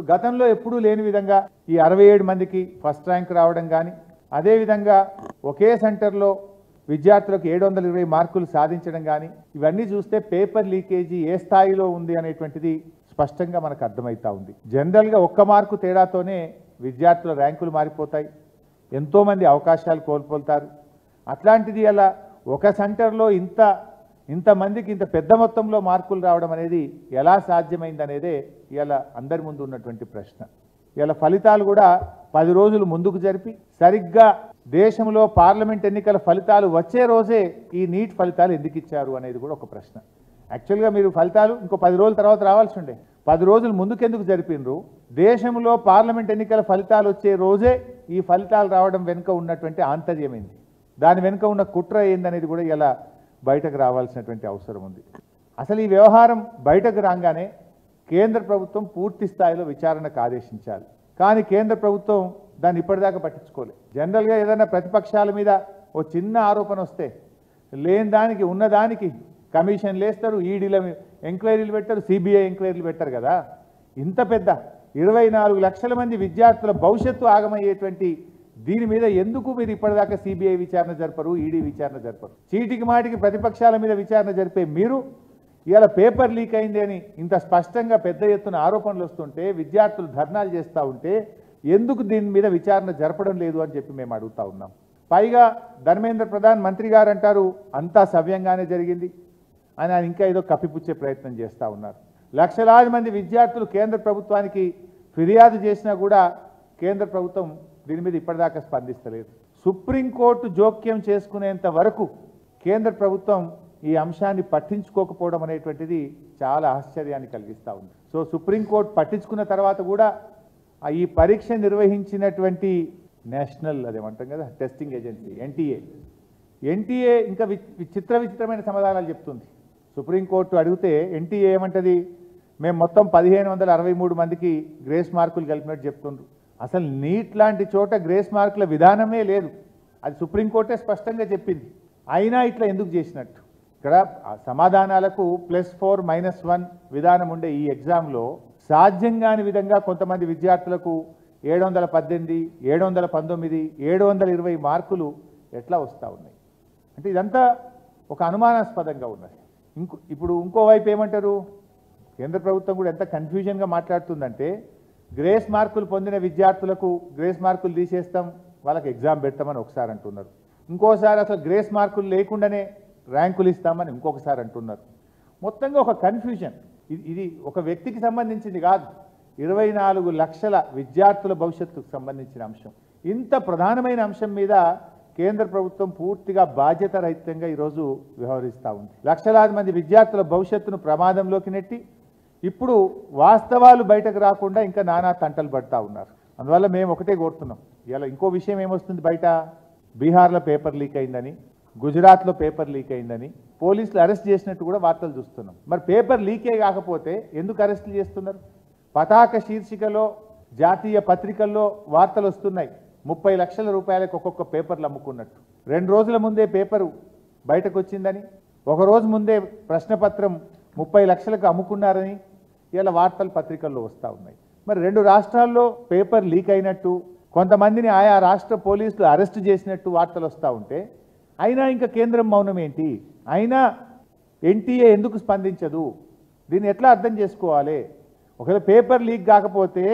గతంలో ఎప్పుడూ లేని విధంగా ఈ అరవై ఏడు మందికి ఫస్ట్ ర్యాంక్ రావడం కానీ అదేవిధంగా ఒకే సెంటర్లో విద్యార్థులకు ఏడు వందల ఇరవై మార్కులు సాధించడం కానీ ఇవన్నీ చూస్తే పేపర్ లీకేజీ ఏ స్థాయిలో ఉంది అనేటువంటిది స్పష్టంగా మనకు అర్థమవుతా ఉంది జనరల్గా ఒక్క మార్కు తేడాతోనే విద్యార్థుల ర్యాంకులు మారిపోతాయి ఎంతోమంది అవకాశాలు కోల్పోతారు అట్లాంటిది అలా ఒక సెంటర్లో ఇంత ఇంతమందికి ఇంత పెద్ద మొత్తంలో మార్కులు రావడం అనేది ఎలా సాధ్యమైంది అనేదే ఇలా అందరి ముందు ఉన్నటువంటి ప్రశ్న ఇలా ఫలితాలు కూడా పది రోజులు ముందుకు జరిపి సరిగ్గా దేశంలో పార్లమెంట్ ఎన్నికల ఫలితాలు వచ్చే రోజే ఈ నీట్ ఫలితాలు ఎందుకు ఇచ్చారు అనేది కూడా ఒక ప్రశ్న యాక్చువల్గా మీరు ఫలితాలు ఇంకో పది రోజుల తర్వాత రావాల్సి ఉండే పది రోజులు ముందుకెందుకు జరిపినరు దేశంలో పార్లమెంట్ ఎన్నికల ఫలితాలు వచ్చే రోజే ఈ ఫలితాలు రావడం వెనుక ఉన్నటువంటి ఆంతర్యం ఏంది దాని వెనుక ఉన్న కుట్ర ఏందనేది కూడా ఇలా బయటకు రావాల్సినటువంటి అవసరం ఉంది అసలు ఈ వ్యవహారం బయటకు రాగానే కేంద్ర ప్రభుత్వం పూర్తి స్థాయిలో విచారణకు ఆదేశించాలి కానీ కేంద్ర ప్రభుత్వం దాన్ని ఇప్పటిదాకా పట్టించుకోలేదు జనరల్గా ఏదైనా ప్రతిపక్షాల మీద ఓ చిన్న ఆరోపణ వస్తే లేని దానికి ఉన్నదానికి కమిషన్లు వేస్తారు ఈడీల ఎంక్వైరీలు పెట్టారు సిబిఐ ఎంక్వైరీలు పెట్టారు కదా ఇంత పెద్ద ఇరవై నాలుగు లక్షల మంది విద్యార్థుల భవిష్యత్తు ఆగమయ్యేటువంటి దీని మీద ఎందుకు మీరు ఇప్పటిదాకా సిబిఐ విచారణ జరపరు ఈడీ విచారణ జరపరు చీటికి మాటికి ప్రతిపక్షాల మీద విచారణ జరిపే మీరు ఇవాళ పేపర్ లీక్ అయింది అని ఇంత స్పష్టంగా పెద్ద ఎత్తున ఆరోపణలు వస్తుంటే విద్యార్థులు ధర్నాలు చేస్తూ ఉంటే ఎందుకు దీని మీద విచారణ జరపడం లేదు అని చెప్పి మేము అడుగుతా ఉన్నాం పైగా ధర్మేంద్ర ప్రధాన్ మంత్రి గారు అంటారు అంతా సవ్యంగానే జరిగింది అని ఆయన ఇంకా ఏదో కప్పిపుచ్చే ప్రయత్నం చేస్తూ ఉన్నారు లక్షలాది మంది విద్యార్థులు కేంద్ర ప్రభుత్వానికి ఫిర్యాదు చేసినా కూడా కేంద్ర ప్రభుత్వం దీని మీద ఇప్పటిదాకా స్పందిస్తలేదు సుప్రీంకోర్టు జోక్యం చేసుకునేంత వరకు కేంద్ర ప్రభుత్వం ఈ అంశాన్ని పట్టించుకోకపోవడం అనేటువంటిది చాలా ఆశ్చర్యాన్ని కలిగిస్తూ ఉంది సో సుప్రీంకోర్టు పట్టించుకున్న తర్వాత కూడా ఆ ఈ పరీక్ష నిర్వహించినటువంటి నేషనల్ అదేమంటాం కదా టెస్టింగ్ ఏజెన్సీ ఎన్టీఏ ఎన్టీఏ ఇంకా వి- విచిత్ర విచిత్రమైన సమాధానాలు చెప్తుంది సుప్రీంకోర్టు అడిగితే ఎన్టీఏ ఏమంటది మేము మొత్తం పదిహేను వందల అరవై మూడు మందికి గ్రేస్ మార్కులు కలిపినట్టు చెప్తుండ్రు అసలు నీట్ లాంటి చోట గ్రేస్ మార్కుల విధానమే లేదు అది సుప్రీంకోర్టే స్పష్టంగా చెప్పింది అయినా ఇట్లా ఎందుకు చేసినట్టు ఇక్కడ ఆ సమాధానాలకు ప్లస్ ఫోర్ మైనస్ వన్ విధానం ఉండే ఈ ఎగ్జామ్లో సాధ్యం కాని విధంగా కొంతమంది విద్యార్థులకు ఏడు వందల పద్దెనిమిది ఏడు వందల పంతొమ్మిది ఏడు వందల ఇరవై మార్కులు ఎట్లా వస్తూ ఉన్నాయి అంటే ఇదంతా ఒక అనుమానాస్పదంగా ఉన్నది ఇంకో ఇప్పుడు ఇంకోవైపు ఏమంటారు కేంద్ర ప్రభుత్వం కూడా ఎంత కన్ఫ్యూజన్గా మాట్లాడుతుందంటే గ్రేస్ మార్కులు పొందిన విద్యార్థులకు గ్రేస్ మార్కులు తీసేస్తాం వాళ్ళకి ఎగ్జామ్ పెడతామని ఒకసారి అంటున్నారు ఇంకోసారి అసలు గ్రేస్ మార్కులు లేకుండానే ర్యాంకులు ఇస్తామని ఇంకొకసారి అంటున్నారు మొత్తంగా ఒక కన్ఫ్యూజన్ ఇది ఇది ఒక వ్యక్తికి సంబంధించింది కాదు ఇరవై నాలుగు లక్షల విద్యార్థుల భవిష్యత్తుకు సంబంధించిన అంశం ఇంత ప్రధానమైన అంశం మీద కేంద్ర ప్రభుత్వం పూర్తిగా బాధ్యత రహితంగా ఈరోజు వ్యవహరిస్తూ ఉంది లక్షలాది మంది విద్యార్థుల భవిష్యత్తును ప్రమాదంలోకి నెట్టి ఇప్పుడు వాస్తవాలు బయటకు రాకుండా ఇంకా నానా తంటలు పడతా ఉన్నారు అందువల్ల మేము ఒకటే కోరుతున్నాం ఇలా ఇంకో విషయం ఏమొస్తుంది బయట బీహార్లో పేపర్ లీక్ అయిందని గుజరాత్లో పేపర్ లీక్ అయిందని పోలీసులు అరెస్ట్ చేసినట్టు కూడా వార్తలు చూస్తున్నాం మరి పేపర్ లీకే కాకపోతే ఎందుకు అరెస్టులు చేస్తున్నారు పతాక శీర్షికలో జాతీయ పత్రికల్లో వార్తలు వస్తున్నాయి ముప్పై లక్షల రూపాయలకు ఒక్కొక్క పేపర్లు అమ్ముకున్నట్టు రెండు రోజుల ముందే పేపరు బయటకు వచ్చిందని ఒక రోజు ముందే ప్రశ్నపత్రం ముప్పై లక్షలకు అమ్ముకున్నారని ఇలా వార్తలు పత్రికల్లో వస్తూ ఉన్నాయి మరి రెండు రాష్ట్రాల్లో పేపర్ లీక్ అయినట్టు కొంతమందిని ఆయా రాష్ట్ర పోలీసులు అరెస్ట్ చేసినట్టు వార్తలు వస్తూ ఉంటే అయినా ఇంకా కేంద్రం మౌనం ఏంటి అయినా ఎన్టీఏ ఎందుకు స్పందించదు దీన్ని ఎట్లా అర్థం చేసుకోవాలి ఒకవేళ పేపర్ లీక్ కాకపోతే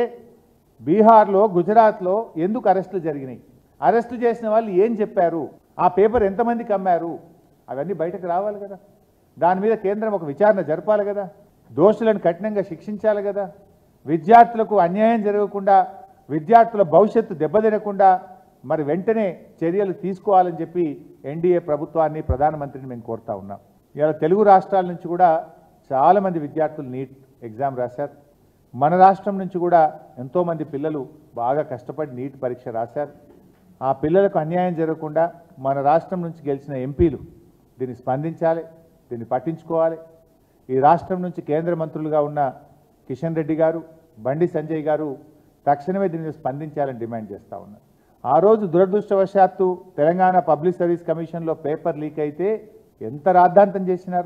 బీహార్లో గుజరాత్లో ఎందుకు అరెస్టులు జరిగినాయి అరెస్టు చేసిన వాళ్ళు ఏం చెప్పారు ఆ పేపర్ ఎంతమందికి అమ్మారు అవన్నీ బయటకు రావాలి కదా దాని మీద కేంద్రం ఒక విచారణ జరపాలి కదా దోషులను కఠినంగా శిక్షించాలి కదా విద్యార్థులకు అన్యాయం జరగకుండా విద్యార్థుల భవిష్యత్తు దెబ్బతినకుండా మరి వెంటనే చర్యలు తీసుకోవాలని చెప్పి ఎన్డీఏ ప్రభుత్వాన్ని ప్రధానమంత్రిని మేము కోరుతా ఉన్నాం ఇవాళ తెలుగు రాష్ట్రాల నుంచి కూడా చాలామంది విద్యార్థులు నీట్ ఎగ్జామ్ రాశారు మన రాష్ట్రం నుంచి కూడా ఎంతోమంది పిల్లలు బాగా కష్టపడి నీట్ పరీక్ష రాశారు ఆ పిల్లలకు అన్యాయం జరగకుండా మన రాష్ట్రం నుంచి గెలిచిన ఎంపీలు దీన్ని స్పందించాలి దీన్ని పట్టించుకోవాలి ఈ రాష్ట్రం నుంచి కేంద్ర మంత్రులుగా ఉన్న కిషన్ రెడ్డి గారు బండి సంజయ్ గారు తక్షణమే దీని మీద స్పందించాలని డిమాండ్ చేస్తా ఉన్నారు ఆ రోజు దురదృష్టవశాత్తు తెలంగాణ పబ్లిక్ సర్వీస్ కమిషన్లో పేపర్ లీక్ అయితే ఎంత రాద్ధాంతం చేసినారు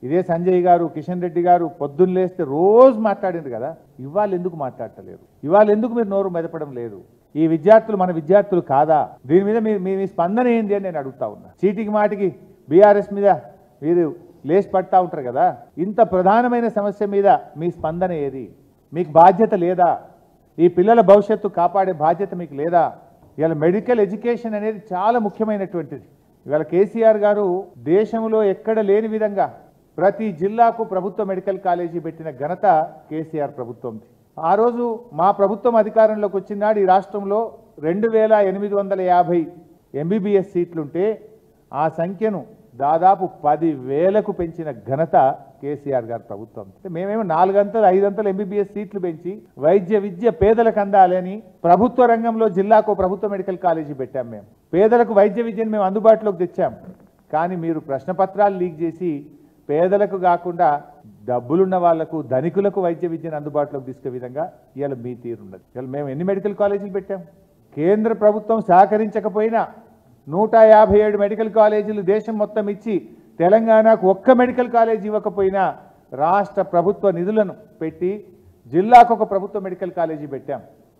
ఇదే సంజయ్ గారు కిషన్ రెడ్డి గారు పొద్దున్న లేస్తే రోజు మాట్లాడింది కదా ఇవాళ ఎందుకు మాట్లాడటలేరు ఇవాళ ఎందుకు మీరు నోరు మెదపడం లేదు ఈ విద్యార్థులు మన విద్యార్థులు కాదా దీని మీద మీ మీ మీ స్పందన ఏంది అని నేను అడుగుతా ఉన్నా చీటికి మాటికి బీఆర్ఎస్ మీద మీరు లేచి పడతా ఉంటారు కదా ఇంత ప్రధానమైన సమస్య మీద మీ స్పందన ఏది మీకు బాధ్యత లేదా ఈ పిల్లల భవిష్యత్తు కాపాడే బాధ్యత మీకు లేదా ఇవాళ మెడికల్ ఎడ్యుకేషన్ అనేది చాలా ముఖ్యమైనటువంటిది ఇవాళ కేసీఆర్ గారు దేశంలో ఎక్కడ లేని విధంగా ప్రతి జిల్లాకు ప్రభుత్వ మెడికల్ కాలేజీ పెట్టిన ఘనత కేసీఆర్ ప్రభుత్వంది ఆ రోజు మా ప్రభుత్వం అధికారంలోకి వచ్చినాడు ఈ రాష్ట్రంలో రెండు వేల ఎనిమిది వందల యాభై ఎంబీబీఎస్ సీట్లుంటే ఆ సంఖ్యను దాదాపు పది వేలకు పెంచిన ఘనత కేసీఆర్ గారి ప్రభుత్వం అంటే మేమేమో నాలుగంతలు ఐదంతలు ఎంబీబీఎస్ సీట్లు పెంచి వైద్య విద్య పేదలకు అందాలని ప్రభుత్వ రంగంలో జిల్లాకు ప్రభుత్వ మెడికల్ కాలేజీ పెట్టాం మేము పేదలకు వైద్య విద్యను మేము అందుబాటులోకి తెచ్చాం కానీ మీరు ప్రశ్నపత్రాలు లీక్ చేసి పేదలకు కాకుండా డబ్బులున్న వాళ్లకు ధనికులకు వైద్య విద్యను అందుబాటులోకి తీసుకే విధంగా ఇవాళ మీ తీరున్నది ఇవాళ మేము ఎన్ని మెడికల్ కాలేజీలు పెట్టాం కేంద్ర ప్రభుత్వం సహకరించకపోయినా నూట యాభై ఏడు మెడికల్ కాలేజీలు దేశం మొత్తం ఇచ్చి తెలంగాణకు ఒక్క మెడికల్ కాలేజీ ఇవ్వకపోయినా రాష్ట్ర ప్రభుత్వ నిధులను పెట్టి జిల్లాకు ఒక ప్రభుత్వ మెడికల్ కాలేజీ పెట్టాం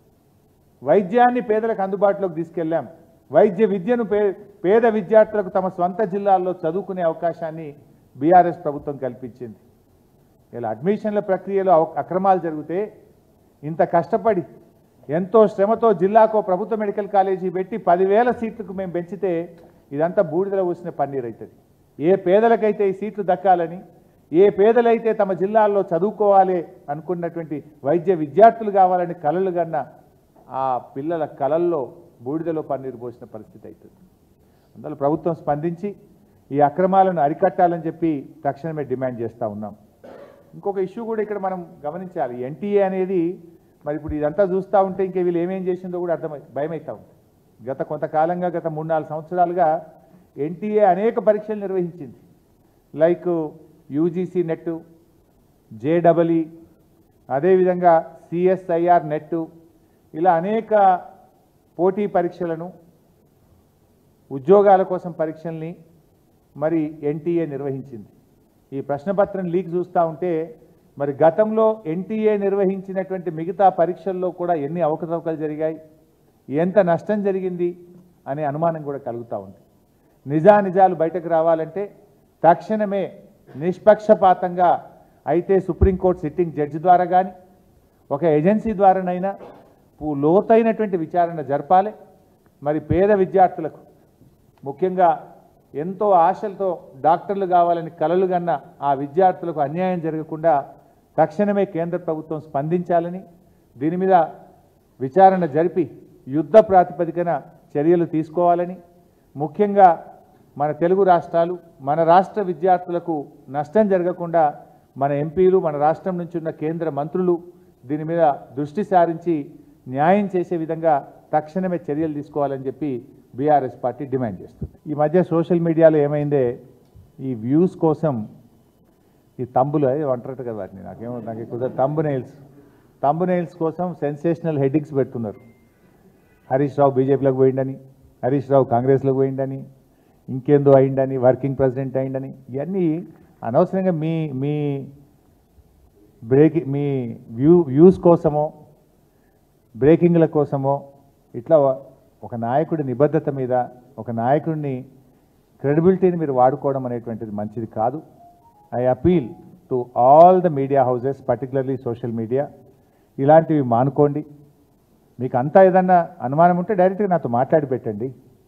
వైద్యాన్ని పేదలకు అందుబాటులోకి తీసుకెళ్ళాం వైద్య విద్యను పే పేద విద్యార్థులకు తమ స్వంత జిల్లాల్లో చదువుకునే అవకాశాన్ని బీఆర్ఎస్ ప్రభుత్వం కల్పించింది ఇలా అడ్మిషన్ల ప్రక్రియలో అవ- అక్రమాలు జరిగితే ఇంత కష్టపడి ఎంతో శ్రమతో జిల్లాకో ప్రభుత్వ మెడికల్ కాలేజీ పెట్టి పదివేల సీట్లకు మేము పెంచితే ఇదంతా బూడిదలో పోసిన పన్నీర్ అవుతుంది ఏ పేదలకైతే ఈ సీట్లు దక్కాలని ఏ పేదలైతే తమ జిల్లాల్లో చదువుకోవాలి అనుకున్నటువంటి వైద్య విద్యార్థులు కావాలని కలలు కన్నా ఆ పిల్లల కలల్లో బూడిదలో పన్నీరు పోసిన పరిస్థితి అవుతుంది అందువల్ల ప్రభుత్వం స్పందించి ఈ అక్రమాలను అరికట్టాలని చెప్పి తక్షణమే డిమాండ్ చేస్తూ ఉన్నాం ఇంకొక ఇష్యూ కూడా ఇక్కడ మనం గమనించాలి ఎన్టీఏ అనేది మరి ఇప్పుడు ఇదంతా చూస్తూ ఉంటే ఇంకా వీళ్ళు ఏమేం చేసిందో కూడా అర్థమై భయమవుతా ఉంది గత కొంతకాలంగా గత మూడు నాలుగు సంవత్సరాలుగా ఎన్టీఏ అనేక పరీక్షలు నిర్వహించింది లైక్ యూజీసీ నెట్ జేడబల్ఈ అదేవిధంగా సిఎస్ఐఆర్ నెట్ ఇలా అనేక పోటీ పరీక్షలను ఉద్యోగాల కోసం పరీక్షల్ని మరి ఎన్టీఏ నిర్వహించింది ఈ ప్రశ్నపత్రం లీక్ చూస్తూ ఉంటే మరి గతంలో ఎన్టీఏ నిర్వహించినటువంటి మిగతా పరీక్షల్లో కూడా ఎన్ని అవకతవకలు జరిగాయి ఎంత నష్టం జరిగింది అనే అనుమానం కూడా కలుగుతూ ఉంది నిజానిజాలు బయటకు రావాలంటే తక్షణమే నిష్పక్షపాతంగా అయితే సుప్రీంకోర్టు సిట్టింగ్ జడ్జి ద్వారా కానీ ఒక ఏజెన్సీ ద్వారానైనా పు- లోతైనటువంటి విచారణ జరపాలి మరి పేద విద్యార్థులకు ముఖ్యంగా ఎంతో ఆశలతో డాక్టర్లు కావాలని కలలు కన్న ఆ విద్యార్థులకు అన్యాయం జరగకుండా తక్షణమే కేంద్ర ప్రభుత్వం స్పందించాలని దీని మీద విచారణ జరిపి యుద్ధ ప్రాతిపదికన చర్యలు తీసుకోవాలని ముఖ్యంగా మన తెలుగు రాష్ట్రాలు మన రాష్ట్ర విద్యార్థులకు నష్టం జరగకుండా మన ఎంపీలు మన రాష్ట్రం నుంచి ఉన్న కేంద్ర మంత్రులు దీని మీద దృష్టి సారించి న్యాయం చేసే విధంగా తక్షణమే చర్యలు తీసుకోవాలని చెప్పి బీఆర్ఎస్ పార్టీ డిమాండ్ చేస్తుంది ఈ మధ్య సోషల్ మీడియాలో ఏమైందే ఈ వ్యూస్ కోసం ఈ తంబులు అది అంటారట కదా వాటిని నాకేమో నాకు ఎక్కువ తంబు నెయిల్స్ తంబు నెయిల్స్ కోసం సెన్సేషనల్ హెడ్డింగ్స్ పెడుతున్నారు హరీష్ రావు బీజేపీలోకి పోయిండని హరీష్ రావు కాంగ్రెస్లోకి పోయిండని ఇంకేందో అయిండని వర్కింగ్ ప్రెసిడెంట్ అయిండని ఇవన్నీ అనవసరంగా మీ మీ బ్రేక్ మీ వ్యూ వ్యూస్ కోసమో బ్రేకింగ్ల కోసమో ఇట్లా ఒక నాయకుడి నిబద్ధత మీద ఒక నాయకుడిని క్రెడిబిలిటీని మీరు వాడుకోవడం అనేటువంటిది మంచిది కాదు I appeal to all the media houses particularly social media ఇలాంటివి మానుకోండి మీకు అంతా ఏదన్నా అనుమానం ఉంటే డైరెక్ట్గా నాతో మాట్లాడి పెట్టండి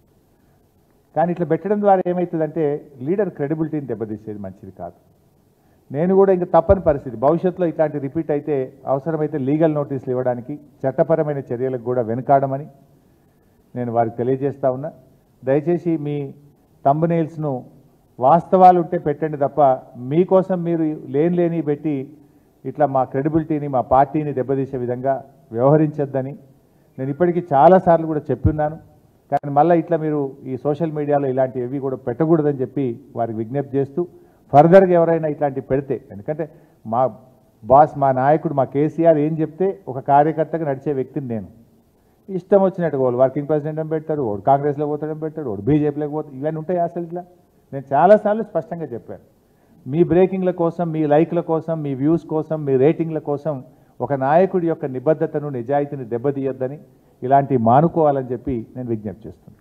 కానీ ఇట్లా పెట్టడం ద్వారా ఏమవుతుందంటే లీడర్ క్రెడిబిలిటీని దెబ్బతీసేది మంచిది కాదు నేను కూడా ఇంకా తప్పని పరిస్థితి భవిష్యత్తులో ఇట్లాంటి రిపీట్ అయితే అవసరమైతే లీగల్ నోటీసులు ఇవ్వడానికి చట్టపరమైన చర్యలకు కూడా వెనుకాడమని నేను వారికి తెలియజేస్తా ఉన్నా దయచేసి మీ తంబనేల్స్ను వాస్తవాలు ఉంటే పెట్టండి తప్ప మీకోసం మీరు లేని లేని పెట్టి ఇట్లా మా క్రెడిబిలిటీని మా పార్టీని దెబ్బతీసే విధంగా వ్యవహరించొద్దని నేను ఇప్పటికీ చాలాసార్లు కూడా చెప్పున్నాను కానీ మళ్ళీ ఇట్లా మీరు ఈ సోషల్ మీడియాలో ఇలాంటివి ఏవి కూడా పెట్టకూడదని చెప్పి వారికి విజ్ఞప్తి చేస్తూ ఫర్దర్గా ఎవరైనా ఇట్లాంటివి పెడితే ఎందుకంటే మా బాస్ మా నాయకుడు మా కేసీఆర్ ఏం చెప్తే ఒక కార్యకర్తగా నడిచే వ్యక్తిని నేను ఇష్టం వచ్చినట్టు వాళ్ళు వర్కింగ్ ప్రెసిడెంట్ అని పెడతాడు వాడు కాంగ్రెస్లో పోతాడని పెడతాడు వాడు బీజేపీలోకి పోతాడు ఇవన్నీ ఉంటాయి అసలు ఇట్లా నేను చాలాసార్లు స్పష్టంగా చెప్పాను మీ బ్రేకింగ్ల కోసం మీ లైక్ల కోసం మీ వ్యూస్ కోసం మీ రేటింగ్ల కోసం ఒక నాయకుడి యొక్క నిబద్ధతను నిజాయితీని దెబ్బతీయొద్దని ఇలాంటి మానుకోవాలని చెప్పి నేను విజ్ఞప్తి చేస్తున్నాను